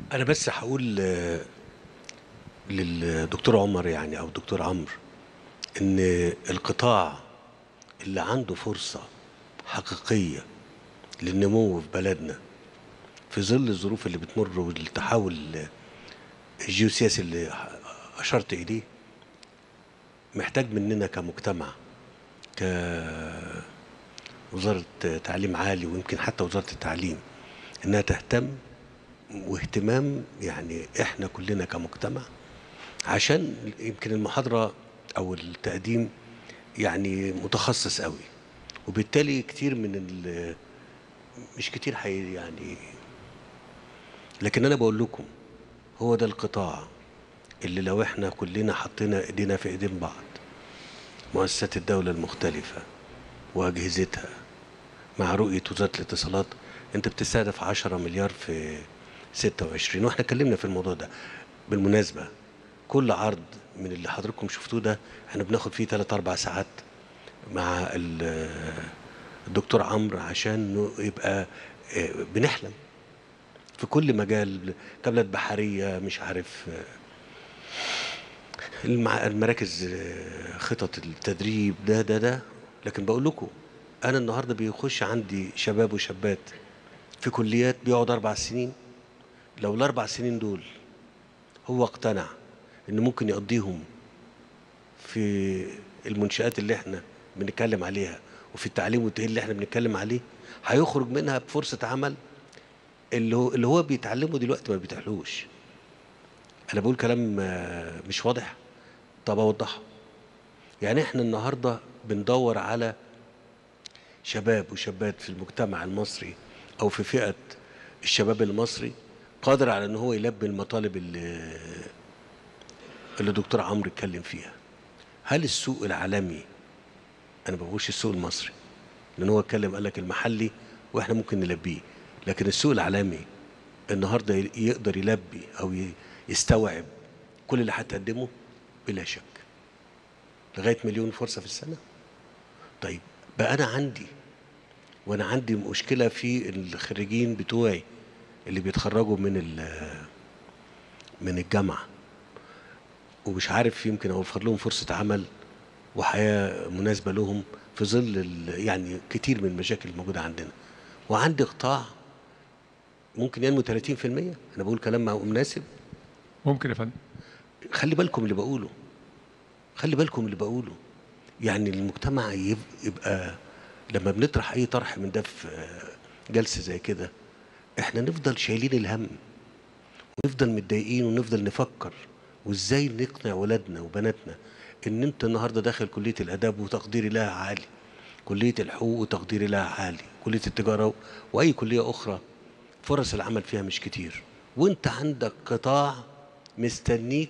انا بس هقول آه، للدكتور عمر يعني او الدكتور عمرو ان القطاع اللي عنده فرصه حقيقيه للنمو في بلدنا في ظل الظروف اللي بتمر والتحول الجيوسياسي اللي اشرت اليه محتاج مننا كمجتمع كوزاره تعليم عالي ويمكن حتى وزاره التعليم انها تهتم واهتمام يعني احنا كلنا كمجتمع عشان يمكن المحاضره او التقديم يعني متخصص قوي وبالتالي كتير من ال مش كتير حي يعني لكن انا بقول لكم هو ده القطاع اللي لو احنا كلنا حطينا ايدينا في ايدين بعض مؤسسات الدولة المختلفة وأجهزتها مع رؤية وزارة الاتصالات أنت بتستهدف 10 مليار في 26 واحنا اتكلمنا في الموضوع ده بالمناسبة كل عرض من اللي حضراتكم شفتوه ده احنا بناخد فيه 3 4 ساعات مع ال- الدكتور عمرو عشان ن- يبقى آه، بنحلم في كل مجال كابلات بحرية مش عارف آه، المع- المراكز آه، خطط التدريب ده ده ده لكن بقول لكم انا النهارده بيخش عندي شباب وشابات في كليات بيقعد اربع سنين لو الاربع سنين دول هو اقتنع ان ممكن يقضيهم في المنشآت اللي احنا بنتكلم عليها وفي التعليم والتأهيل اللي احنا بنتكلم عليه هيخرج منها بفرصة عمل اللي هو اللي هو بيتعلمه دلوقتي ما بيتحلوش انا بقول كلام آه، مش واضح طب اوضحه يعني احنا النهارده بندور على شباب وشابات في المجتمع المصري او في فئه الشباب المصري قادر على ان هو يلبي المطالب اللي اللي دكتور عمرو اتكلم فيها هل السوق العالمي انا ما بقولش السوق المصري لان هو اتكلم قال لك المحلي واحنا ممكن نلبيه لكن السوق العالمي النهارده ي- يقدر يلبي او ي- يستوعب كل اللي هتقدمه بلا شك لغايه مليون فرصه في السنه طيب بقى انا عندي وانا عندي مشكله في الخريجين بتوعي اللي بيتخرجوا من ال- من الجامعه ومش عارف يمكن اوفر لهم فرصه عمل وحياه مناسبه لهم في ظل ال- يعني كتير من المشاكل الموجوده عندنا وعندي قطاع ممكن ينمو 30% انا بقول كلام مناسب ممكن يا فندم خلي بالكم اللي بقوله خلي بالكم اللي بقوله يعني المجتمع يب- يبقى لما بنطرح اي طرح من ده في آه، جلسه زي كده احنا نفضل شايلين الهم ونفضل متضايقين ونفضل نفكر وازاي نقنع ولادنا وبناتنا ان انت النهارده داخل كليه الاداب وتقديري لها عالي كليه الحقوق وتقديري لها عالي كليه التجاره واي كليه اخرى فرص العمل فيها مش كتير وانت عندك قطاع مستنيك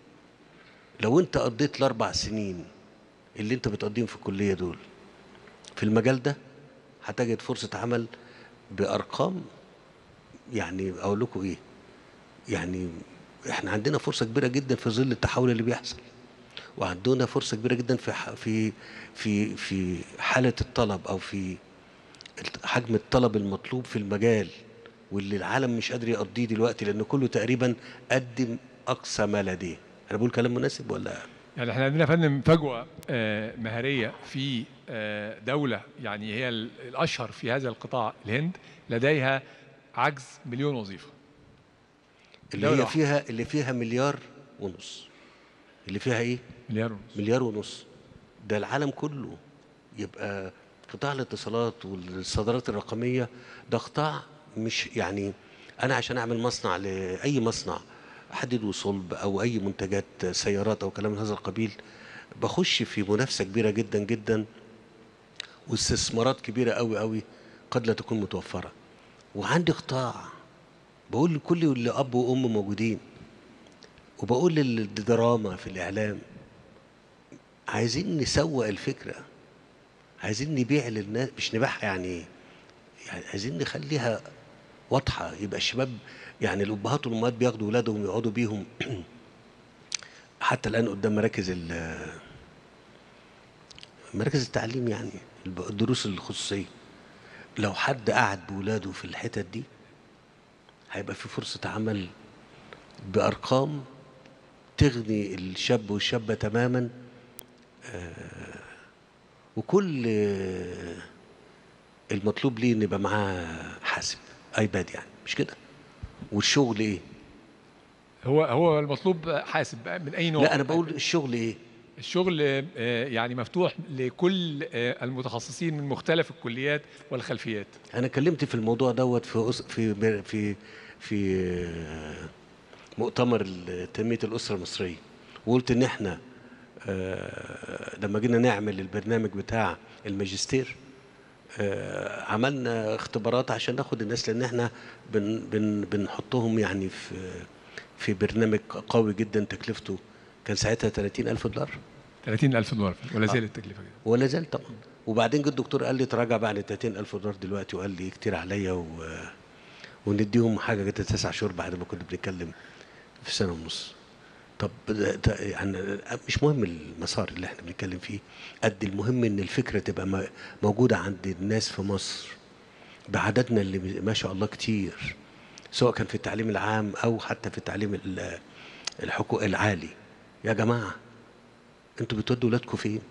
لو انت قضيت الاربع سنين اللي انت بتقضيهم في الكليه دول في المجال ده هتجد فرصه عمل بارقام يعني اقول لكم ايه يعني احنا عندنا فرصه كبيره جدا في ظل التحول اللي بيحصل وعندنا فرصه كبيره جدا في ح- في في في حاله الطلب او في الت- حجم الطلب المطلوب في المجال واللي العالم مش قادر يقضيه دلوقتي لان كله تقريبا قدم اقصى ما لديه انا بقول كلام مناسب ولا يعني احنا عندنا يا فندم فجوه آه، مهريه في آه، دوله يعني هي ال- الاشهر في هذا القطاع الهند لديها عجز مليون وظيفه اللي دولة هي واحدة. فيها اللي فيها مليار ونص اللي فيها ايه مليار ونص مليار ونص ده العالم كله يبقى قطاع الاتصالات والصادرات الرقمية ده قطاع مش يعني أنا عشان أعمل مصنع لأي مصنع حديد وصلب أو أي منتجات سيارات أو كلام من هذا القبيل بخش في منافسة كبيرة جدا جدا واستثمارات كبيرة قوي قوي قد لا تكون متوفرة وعندي قطاع بقول لكل اللي أب وأم موجودين وبقول للدراما في الإعلام عايزين نسوق الفكرة عايزين نبيع للناس مش نبيعها يعني يعني عايزين نخليها واضحة يبقى الشباب يعني الأبهات والأمهات بياخدوا أولادهم يقعدوا بيهم حتى الآن قدام مراكز ال- مراكز التعليم يعني الب- الدروس الخصوصية لو حد قعد بولاده في الحتت دي هيبقى في فرصه عمل بارقام تغني الشاب والشابه تماما آه، وكل آه، المطلوب ليه ان يبقى معاه حاسب ايباد يعني مش كده والشغل ايه هو هو المطلوب حاسب بقى من اي نوع لا انا بقول الشغل ايه الشغل آه، يعني مفتوح لكل آه، المتخصصين من مختلف الكليات والخلفيات انا اتكلمت في الموضوع دوت في أس- في في في آه، مؤتمر ال- تنميه الاسره المصريه وقلت ان احنا آه، لما جينا نعمل البرنامج بتاع الماجستير آه، عملنا اختبارات عشان ناخد الناس لان احنا بن بن بنحطهم يعني في في برنامج قوي جدا تكلفته كان ساعتها 30 ألف دولار 30000 دولار ولا زالت التكلفه كده ولا زال طبعا وبعدين جه الدكتور قال لي تراجع بقى عن 30 ألف دولار دلوقتي وقال لي كتير عليا و... ونديهم حاجة كده تسع شهور بعد ما كنا بنتكلم في سنة ونص طب ده- ده يعني مش مهم المسار اللي احنا بنتكلم فيه قد المهم ان الفكرة تبقى م- موجودة عند الناس في مصر بعددنا اللي ما شاء الله كتير سواء كان في التعليم العام او حتى في التعليم ال- الحقوق العالي يا جماعة انتوا بتودوا ولادكم فين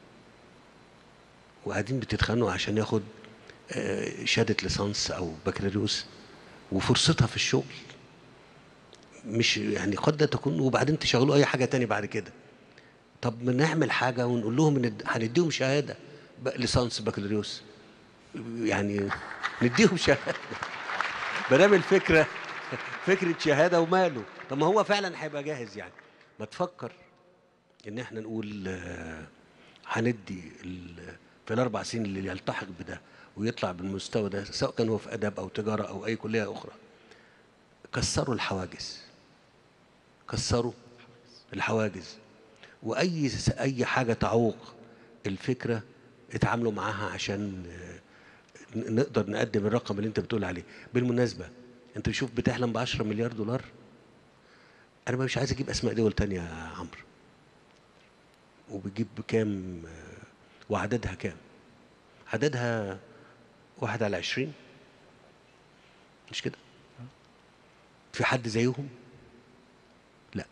وقاعدين بتتخانقوا عشان ياخد آه، شهادة ليسانس أو بكالوريوس وفرصتها في الشغل مش يعني قد تكون وبعدين تشغلوا أي حاجة تاني بعد كده طب ما نعمل حاجة ونقول لهم إن هنديهم شهادة ب- ليسانس بكالوريوس يعني نديهم شهادة بنعمل فكرة فكرة شهادة وماله طب ما هو فعلا هيبقى جاهز يعني ما تفكر ان احنا نقول آه، هندي ال- في الاربع سنين اللي يلتحق بده ويطلع بالمستوى ده سواء كان هو في اداب او تجاره او اي كليه اخرى كسروا الحواجز كسروا الحواجز واي س- اي حاجه تعوق الفكره اتعاملوا معاها عشان آه، ن- نقدر نقدم الرقم اللي انت بتقول عليه بالمناسبه انت شوف بتحلم ب 10 مليار دولار انا مش عايز اجيب اسماء دول تانية يا عمرو وبتجيب بكام آه، وعددها كام عددها واحد على عشرين مش كده في حد زيهم لا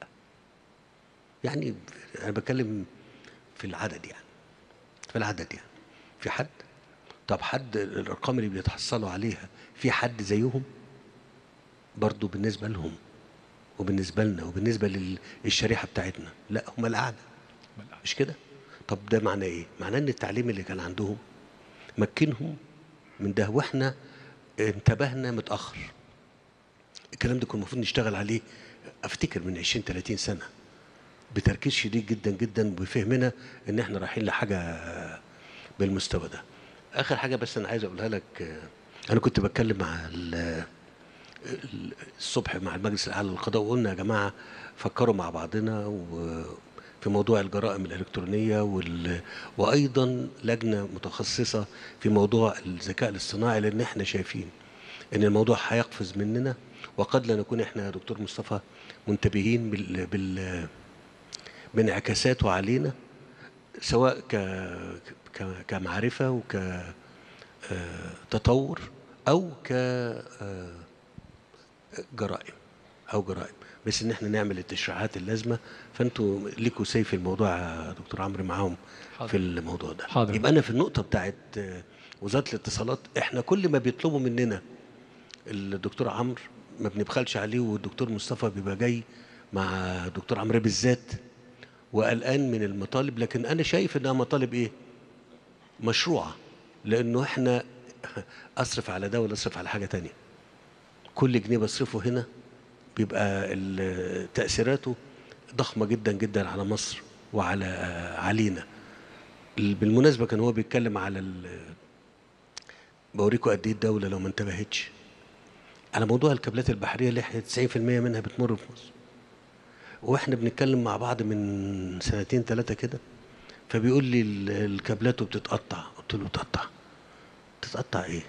يعني انا بتكلم في العدد يعني في العدد يعني في حد طب حد الارقام اللي بيتحصلوا عليها في حد زيهم برضو بالنسبه لهم وبالنسبه لنا وبالنسبه للشريحه بتاعتنا لا هم الاعلى مش كده طب ده معناه ايه معناه ان التعليم اللي كان عندهم مكنهم من ده واحنا انتبهنا متاخر الكلام ده كنا المفروض نشتغل عليه افتكر من 20 30 سنه بتركيز شديد جدا جدا وفهمنا ان احنا رايحين لحاجه بالمستوى ده اخر حاجه بس انا عايز اقولها لك آه، انا كنت بتكلم مع ال- ال- الصبح مع المجلس الاعلى للقضاء وقلنا يا جماعه فكروا مع بعضنا وفي موضوع الجرائم الالكترونيه وال... وايضا لجنه متخصصه في موضوع الذكاء الاصطناعي لان احنا شايفين ان الموضوع هيقفز مننا وقد لا نكون احنا يا دكتور مصطفى منتبهين بال... بال... بانعكاساته علينا سواء ك... ك... كمعرفه وك آه، تطور او ك آه، جرائم او جرائم بس ان احنا نعمل التشريعات اللازمه فانتوا ليكوا سيف الموضوع يا دكتور عمرو معاهم حاضر. في الموضوع ده حاضر. يبقى انا في النقطه بتاعت آه، وزاره الاتصالات احنا كل ما بيطلبوا مننا الدكتور عمرو ما بنبخلش عليه والدكتور مصطفى بيبقى جاي مع الدكتور عمرو بالذات وقلقان من المطالب لكن انا شايف انها مطالب ايه مشروعه لانه احنا اصرف على ده ولا اصرف على حاجه تانية كل جنيه بصرفه هنا بيبقى ال- تاثيراته ضخمه جدا جدا على مصر وعلى علينا ال- بالمناسبه كان هو بيتكلم على ال- بوريكم قد ايه الدوله لو ما انتبهتش على موضوع الكابلات البحريه اللي احنا 90% منها بتمر في مصر واحنا بنتكلم مع بعض من سنتين ثلاثه كده فبيقول لي ال- الكابلات بتتقطع قلت له تقطع تتقطع ايه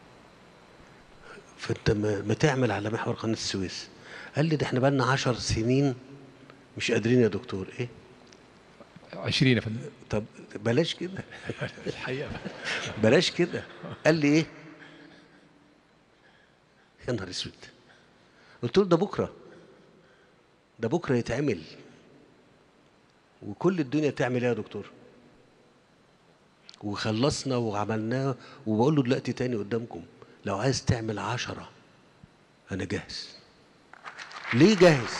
فانت ما, ما تعمل على محور قناه السويس قال لي ده احنا بقالنا 10 سنين مش قادرين يا دكتور ايه 20 يا فندم طب بلاش كده الحقيقه بلاش كده قال لي ايه يا نهار اسود قلت له ده بكره ده بكره يتعمل وكل الدنيا تعمل ايه يا دكتور وخلصنا وعملناه وبقول له دلوقتي تاني قدامكم لو عايز تعمل عشرة أنا جاهز ليه جاهز؟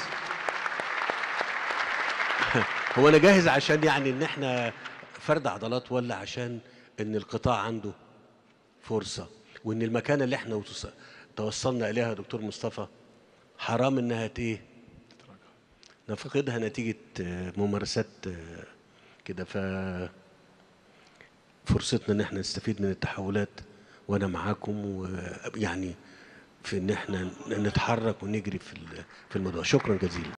هو أنا جاهز عشان يعني إن إحنا فرد عضلات ولا عشان إن القطاع عنده فرصة وإن المكانة اللي إحنا وتص- توصلنا إليها يا دكتور مصطفى حرام إنها ت- إيه؟ نفقدها نتيجة آه، ممارسات آه، كده ف فرصتنا ان احنا نستفيد من التحولات وانا معاكم ويعني في ان احنا نتحرك ونجري في ال- في الموضوع شكرا جزيلا